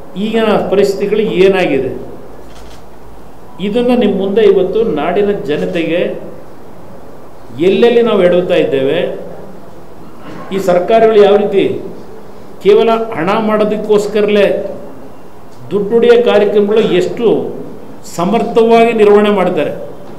ಈಗಿನ ಪರಿಸ್ಥಿತಿಗಳು ಏನಾಗಿದೆ ಇದನ್ನು ನಿಮ್ಮ ಮುಂದೆ ಇವತ್ತು ನಾಡಿನ ಜನತೆಗೆ ಎಲ್ಲೆಲ್ಲಿ ನಾವು ಎಡುತ್ತಾ ಇದ್ದೇವೆ ಈ ಸರ್ಕಾರಗಳು ಯಾವ ರೀತಿ ಕೇವಲ ಹಣ ಮಾಡೋದಕ್ಕೋಸ್ಕರಲೇ ದುಡ್ಡುಡಿಯ ಕಾರ್ಯಕ್ರಮಗಳು ಎಷ್ಟು ಸಮರ್ಥವಾಗಿ ನಿರ್ವಹಣೆ ಮಾಡ್ತಾರೆ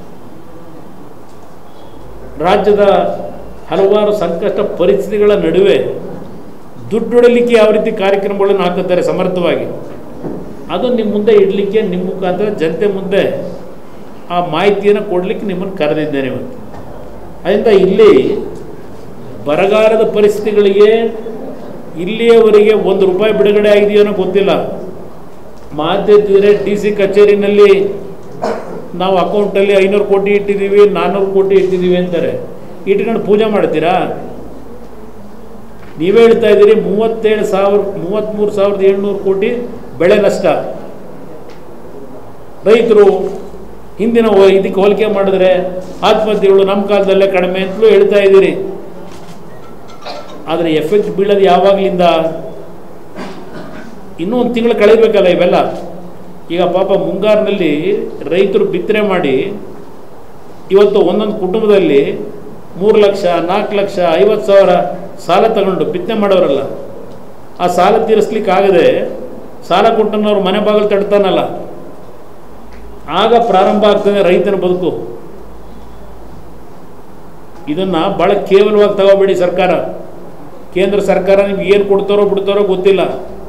ರಾಜ್ಯದ ಹಲವಾರು ಸಂಕಷ್ಟ ಪರಿಸ್ಥಿತಿಗಳ ನಡುವೆ ದುಡ್ಡೊಡಲಿಕ್ಕೆ ಯಾವ ರೀತಿ ಕಾರ್ಯಕ್ರಮಗಳನ್ನು ಹಾಕುತ್ತಾರೆ ಸಮರ್ಥವಾಗಿ ಅದು ನಿಮ್ಮ ಮುಂದೆ ಇಡಲಿಕ್ಕೆ ನಿಮ್ಮ ಮುಖಾಂತರ ಜನತೆ ಮುಂದೆ ಆ ಮಾಹಿತಿಯನ್ನು ಕೊಡಲಿಕ್ಕೆ ನಿಮ್ಮನ್ನು ಕರೆದಿದ್ದೇನೆ ಇವತ್ತು ಅದರಿಂದ ಇಲ್ಲಿ ಬರಗಾಲದ ಪರಿಸ್ಥಿತಿಗಳಿಗೆ ಇಲ್ಲಿಯವರೆಗೆ ಒಂದು ರೂಪಾಯಿ ಬಿಡುಗಡೆ ಆಗಿದೆಯೋ ಅನ್ನೋ ಗೊತ್ತಿಲ್ಲ ಮಾತಿದ್ರೆ ಡಿ ಸಿ ಕಚೇರಿನಲ್ಲಿ ನಾವು ಅಕೌಂಟಲ್ಲಿ ಐನೂರು ಕೋಟಿ ಇಟ್ಟಿದ್ದೀವಿ ನಾನ್ನೂರು ಕೋಟಿ ಇಟ್ಟಿದ್ದೀವಿ ಅಂತಾರೆ ಇಟ್ಕೊಂಡು ಪೂಜೆ ಮಾಡ್ತೀರಾ ನೀವೇ ಹೇಳ್ತಾ ಇದ್ದೀರಿ ಮೂವತ್ತೇಳು ಸಾವಿರ ಮೂವತ್ತ್ಮೂರು ಸಾವಿರದ ಏಳ್ನೂರು ಕೋಟಿ ಬೆಳೆ ನಷ್ಟ ರೈತರು ಹಿಂದಿನ ಹೋ- ಇದಕ್ಕೆ ಹೋಲಿಕೆ ಮಾಡಿದ್ರೆ ಆತ್ಮಹತ್ಯೆಗಳು ನಮ್ಮ ಕಾಲದಲ್ಲೇ ಕಡಿಮೆ ಅಂತಲೂ ಹೇಳ್ತಾ ಇದ್ದೀರಿ ಆದರೆ ಎಫೆಕ್ಟ್ ಬೀಳೋದು ಯಾವಾಗಲಿಂದ ಇನ್ನೂ ಒಂದು ತಿಂಗಳು ಕಳೆಯಬೇಕಲ್ಲ ಇವೆಲ್ಲ ಈಗ ಪಾಪ ಮುಂಗಾರಿನಲ್ಲಿ ರೈತರು ಬಿತ್ತನೆ ಮಾಡಿ ಇವತ್ತು ಒಂದೊಂದು ಕುಟುಂಬದಲ್ಲಿ ಮೂರು ಲಕ್ಷ ನಾಲ್ಕು ಲಕ್ಷ ಐವತ್ತು ಸಾವಿರ ಸಾಲ ತಗೊಂಡು ಬಿತ್ತನೆ ಮಾಡೋರಲ್ಲ ಆ ಸಾಲ ತೀರಿಸ್ಲಿಕ್ಕೆ ಆಗದೆ ಸಾಲ ಕೊಟ್ಟನವ್ರು ಮನೆ ಬಾಗಿಲು ತಡ್ತಾನಲ್ಲ ಆಗ ಪ್ರಾರಂಭ ಆಗ್ತದೆ ರೈತನ ಬದುಕು ಇದನ್ನ ಬಹಳ ಕೇವಲವಾಗಿ ತಗೋಬೇಡಿ ಸರ್ಕಾರ ಕೇಂದ್ರ ಸರ್ಕಾರ ನಿಮ್ಗೆ ಏನು ಕೊಡ್ತಾರೋ ಬಿಡ್ತಾರೋ ಗೊತ್ತಿಲ್ಲ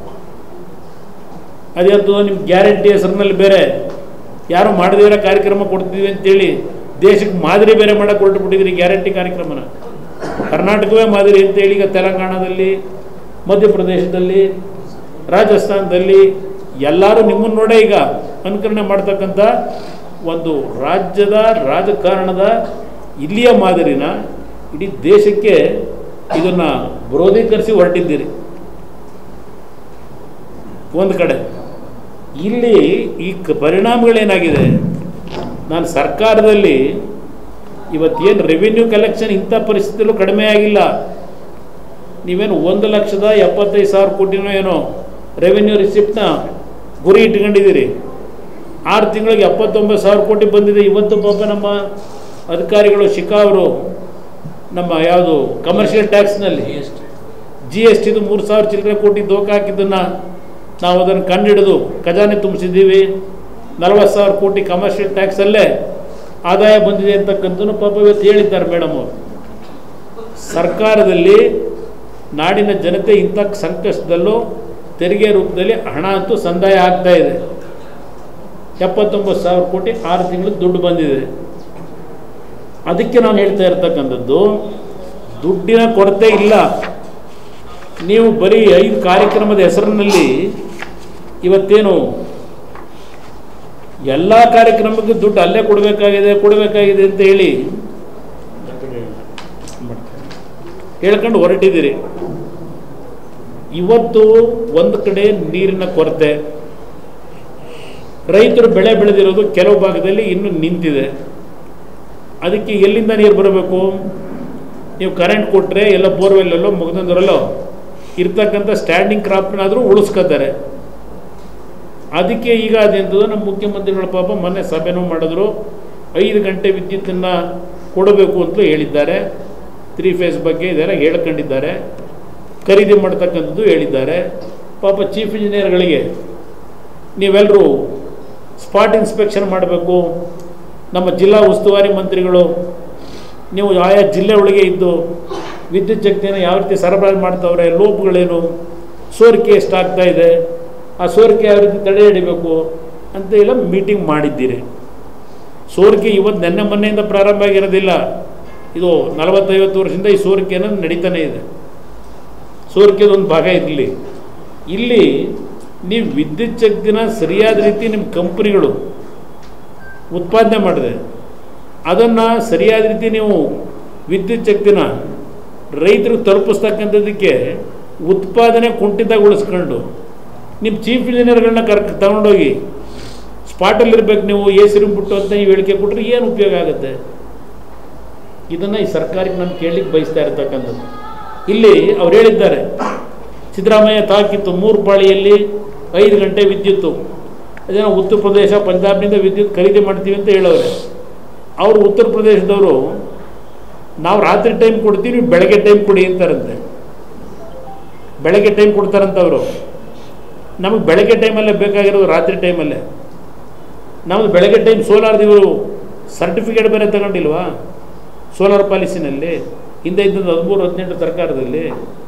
ಅದೇಂತೂ ನಿಮ್ಮ ಗ್ಯಾರಂಟಿ ಹೆಸರಿನಲ್ಲಿ ಬೇರೆ ಯಾರು ಮಾಡದೇ ಇರೋ ಕಾರ್ಯಕ್ರಮ ಕೊಡ್ತೀವಿ ಅಂತೇಳಿ ದೇಶಕ್ಕೆ ಮಾದರಿ ಬೇರೆ ಮಾಡಕ್ಕೆ ಹೊರಟು ಬಿಟ್ಟಿದ್ರಿ ಗ್ಯಾರಂಟಿ ಕಾರ್ಯಕ್ರಮನ ಕರ್ನಾಟಕವೇ ಮಾದರಿ ಅಂತೇಳಿ ಈಗ ತೆಲಂಗಾಣದಲ್ಲಿ ಮಧ್ಯಪ್ರದೇಶದಲ್ಲಿ ರಾಜಸ್ಥಾನದಲ್ಲಿ ಎಲ್ಲರೂ ನಿಮ್ಮನ್ನು ನೋಡೇ ಈಗ ಅನುಕರಣೆ ಮಾಡ್ತಕ್ಕಂಥ ಒಂದು ರಾಜ್ಯದ ರಾಜಕಾರಣದ ಇಲ್ಲಿಯ ಮಾದರಿನ ಇಡೀ ದೇಶಕ್ಕೆ ಇದನ್ನು ವಿರೋಧೀಕರಿಸಿ ಹೊರಟಿದ್ದೀರಿ ಒಂದು ಕಡೆ ಇಲ್ಲಿ ಈ ಕ- ಪರಿಣಾಮಗಳೇನಾಗಿದೆ ನಾನು ಸರ್ಕಾರದಲ್ಲಿ ಇವತ್ತೇನು ರೆವಿನ್ಯೂ ಕಲೆಕ್ಷನ್ ಇಂಥ ಪರಿಸ್ಥಿತಿಯಲ್ಲೂ ಕಡಿಮೆ ಆಗಿಲ್ಲ ನೀವೇನು ಒಂದು ಲಕ್ಷದ ಎಪ್ಪತ್ತೈದು ಸಾವಿರ ಕೋಟಿನೋ ಏನೋ ರೆವಿನ್ಯೂ ರಿಸಿಪ್ಟ್ನ ಗುರಿ ಇಟ್ಕೊಂಡಿದ್ದೀರಿ ಆರು ತಿಂಗಳಿಗೆ ಎಪ್ಪತ್ತೊಂಬತ್ತು ಸಾವಿರ ಕೋಟಿ ಬಂದಿದೆ ಇವತ್ತು ಪಾಪ ನಮ್ಮ ಅಧಿಕಾರಿಗಳು ಶಿಖಾ ಅವರು ನಮ್ಮ ಯಾವುದು ಕಮರ್ಷಿಯಲ್ ಟ್ಯಾಕ್ಸ್ನಲ್ಲಿ ಜಿ ಎಸ್ ಟಿದು ಮೂರು ಸಾವಿರ ಚಿಲ್ಲರೆ ಕೋಟಿ ದೋಖ ಹಾಕಿದ್ದನ್ನು ನಾವು ಅದನ್ನು ಕಂಡುಹಿಡಿದು ಖಜಾನೆ ತುಂಬಿಸಿದ್ದೀವಿ ನಲವತ್ತು ಸಾವಿರ ಕೋಟಿ ಕಮರ್ಷಿಯಲ್ ಟ್ಯಾಕ್ಸಲ್ಲೇ ಆದಾಯ ಬಂದಿದೆ ಅಂತಕ್ಕಂಥದ್ದು ಪಾಪ ಇವತ್ತು ಹೇಳಿದ್ದಾರೆ ಮೇಡಮ್ ಅವರು ಸರ್ಕಾರದಲ್ಲಿ ನಾಡಿನ ಜನತೆ ಇಂಥ ಸಂಕಷ್ಟದಲ್ಲೂ ತೆರಿಗೆ ರೂಪದಲ್ಲಿ ಹಣ ಅಂತೂ ಸಂದಾಯ ಆಗ್ತಾ ಇದೆ ಎಪ್ಪತ್ತೊಂಬತ್ತು ಸಾವಿರ ಕೋಟಿ ಆರು ತಿಂಗಳು ದುಡ್ಡು ಬಂದಿದೆ ಅದಕ್ಕೆ ನಾನು ಹೇಳ್ತಾ ಇರ್ತಕ್ಕಂಥದ್ದು ದುಡ್ಡಿನ ಕೊರತೆ ಇಲ್ಲ ನೀವು ಬರೀ ಐದು ಕಾರ್ಯಕ್ರಮದ ಹೆಸರಿನಲ್ಲಿ ಇವತ್ತೇನು ಎಲ್ಲ ಕಾರ್ಯಕ್ರಮಕ್ಕೆ ದುಡ್ಡು ಅಲ್ಲೇ ಕೊಡಬೇಕಾಗಿದೆ ಕೊಡಬೇಕಾಗಿದೆ ಅಂತ ಹೇಳಿ ಹೇಳ್ಕೊಂಡು ಹೊರಟಿದ್ದೀರಿ ಇವತ್ತು ಒಂದು ಕಡೆ ನೀರಿನ ಕೊರತೆ ರೈತರು ಬೆಳೆ ಬೆಳೆದಿರೋದು ಕೆಲವು ಭಾಗದಲ್ಲಿ ಇನ್ನೂ ನಿಂತಿದೆ ಅದಕ್ಕೆ ಎಲ್ಲಿಂದ ನೀರು ಬರಬೇಕು ನೀವು ಕರೆಂಟ್ ಕೊಟ್ಟರೆ ಎಲ್ಲ ಬೋರ್ವೆಲ್ಲಲ್ಲೋ ಮುಗ್ದಂದರಲ್ಲೋ ಇರ್ತಕ್ಕಂಥ ಸ್ಟ್ಯಾಂಡಿಂಗ್ ಕ್ರಾಪ್ನಾದರೂ ಉಳಿಸ್ಕೋತಾರೆ ಅದಕ್ಕೆ ಈಗ ಅದೆಂಥದ್ದು ನಮ್ಮ ಮುಖ್ಯಮಂತ್ರಿಗಳ ಪಾಪ ಮೊನ್ನೆ ಸಭೆನೂ ಮಾಡಿದ್ರು ಐದು ಗಂಟೆ ವಿದ್ಯುತ್ತನ್ನು ಕೊಡಬೇಕು ಅಂತಲೂ ಹೇಳಿದ್ದಾರೆ ತ್ರೀ ಫೇಸ್ ಬಗ್ಗೆ ಇದೆಲ್ಲ ಹೇಳ್ಕೊಂಡಿದ್ದಾರೆ ಖರೀದಿ ಮಾಡ್ತಕ್ಕಂಥದ್ದು ಹೇಳಿದ್ದಾರೆ ಪಾಪ ಚೀಫ್ ಇಂಜಿನಿಯರ್ಗಳಿಗೆ ನೀವೆಲ್ಲರೂ ಸ್ಪಾಟ್ ಇನ್ಸ್ಪೆಕ್ಷನ್ ಮಾಡಬೇಕು ನಮ್ಮ ಜಿಲ್ಲಾ ಉಸ್ತುವಾರಿ ಮಂತ್ರಿಗಳು ನೀವು ಆಯಾ ಜಿಲ್ಲೆ ಒಳಗೆ ಇದ್ದು ವಿದ್ಯುತ್ ಶಕ್ತಿಯನ್ನು ಯಾವ ರೀತಿ ಸರಬರಾಜು ಮಾಡ್ತಾವ್ರೆ ಲೋಪಗಳೇನು ಸೋರಿಕೆ ಎಷ್ಟಾಗ್ತಾ ಇದೆ ಆ ಸೋರಿಕೆ ಯಾವ ರೀತಿ ತಡೆ ಹಿಡಿಬೇಕು ಅಂತ ಎಲ್ಲ ಮೀಟಿಂಗ್ ಮಾಡಿದ್ದೀರಿ ಸೋರಿಕೆ ಇವತ್ತು ನೆನ್ನೆ ಮೊನ್ನೆಯಿಂದ ಪ್ರಾರಂಭ ಆಗಿರೋದಿಲ್ಲ ಇದು ನಲವತ್ತೈವತ್ತು ವರ್ಷದಿಂದ ಈ ಸೋರಿಕೆ ಅನ್ನೋದು ನಡೀತಾನೆ ಇದೆ ಸೋರಿಕೆದು ಒಂದು ಭಾಗ ಇರಲಿ ಇಲ್ಲಿ ನೀವು ವಿದ್ಯುತ್ ಶಕ್ತಿನ ಸರಿಯಾದ ರೀತಿ ನಿಮ್ಮ ಕಂಪ್ನಿಗಳು ಉತ್ಪಾದನೆ ಮಾಡಿದೆ ಅದನ್ನು ಸರಿಯಾದ ರೀತಿ ನೀವು ವಿದ್ಯುತ್ ಶಕ್ತಿನ ರೈತರಿಗೆ ತಲುಪಿಸ್ತಕ್ಕಂಥದ್ದಕ್ಕೆ ಉತ್ಪಾದನೆ ಕುಂಠಿತಗೊಳಿಸ್ಕೊಂಡು ನಿಮ್ಮ ಚೀಫ್ ಇಂಜಿನಿಯರ್ಗಳನ್ನ ಕರ್ ತಗೊಂಡೋಗಿ ಸ್ಪಾಟಲ್ಲಿರ್ಬೇಕು ನೀವು ಎ ಸಿ ರೂಮ್ ಬಿಟ್ಟು ಅಂತ ನೀವು ಹೇಳಿಕೆ ಕೊಟ್ಟರೆ ಏನು ಉಪಯೋಗ ಆಗುತ್ತೆ ಇದನ್ನು ಈ ಸರ್ಕಾರಕ್ಕೆ ನಾನು ಕೇಳಲಿಕ್ಕೆ ಬಯಸ್ತಾ ಇರ್ತಕ್ಕಂಥದ್ದು ಇಲ್ಲಿ ಅವ್ರು ಹೇಳಿದ್ದಾರೆ ಸಿದ್ದರಾಮಯ್ಯ ತಾಕಿತ್ತು ಮೂರು ಪಾಳಿಯಲ್ಲಿ ಐದು ಗಂಟೆ ವಿದ್ಯುತ್ತು ಅದೇನೋ ಉತ್ತರ ಪ್ರದೇಶ ಪಂಜಾಬ್ನಿಂದ ವಿದ್ಯುತ್ ಖರೀದಿ ಮಾಡ್ತೀವಿ ಅಂತ ಹೇಳೋರೆ ಅವರು ಉತ್ತರ ಪ್ರದೇಶದವರು ನಾವು ರಾತ್ರಿ ಟೈಮ್ ಕೊಡ್ತೀವಿ ನೀವು ಬೆಳಗ್ಗೆ ಟೈಮ್ ಕೊಡಿ ಅಂತಾರಂತೆ ಬೆಳಗ್ಗೆ ಟೈಮ್ ಕೊಡ್ತಾರಂತ ಅವರು ನಮಗೆ ಬೆಳಗ್ಗೆ ಟೈಮಲ್ಲೇ ಬೇಕಾಗಿರೋದು ರಾತ್ರಿ ಟೈಮಲ್ಲೇ ನಮ್ಮದು ಬೆಳಗ್ಗೆ ಟೈಮ್ ಸೋಲಾರ್ದು ಇವರು ಸರ್ಟಿಫಿಕೇಟ್ ಬೇರೆ ತಗೊಂಡಿಲ್ವಾ ಸೋಲಾರ್ ಪಾಲಿಸಿನಲ್ಲಿ ಹಿಂದೆ ಇದ್ದದ್ದು ಹದಿಮೂರು ಹದಿನೆಂಟು ಸರ್ಕಾರದಲ್ಲಿ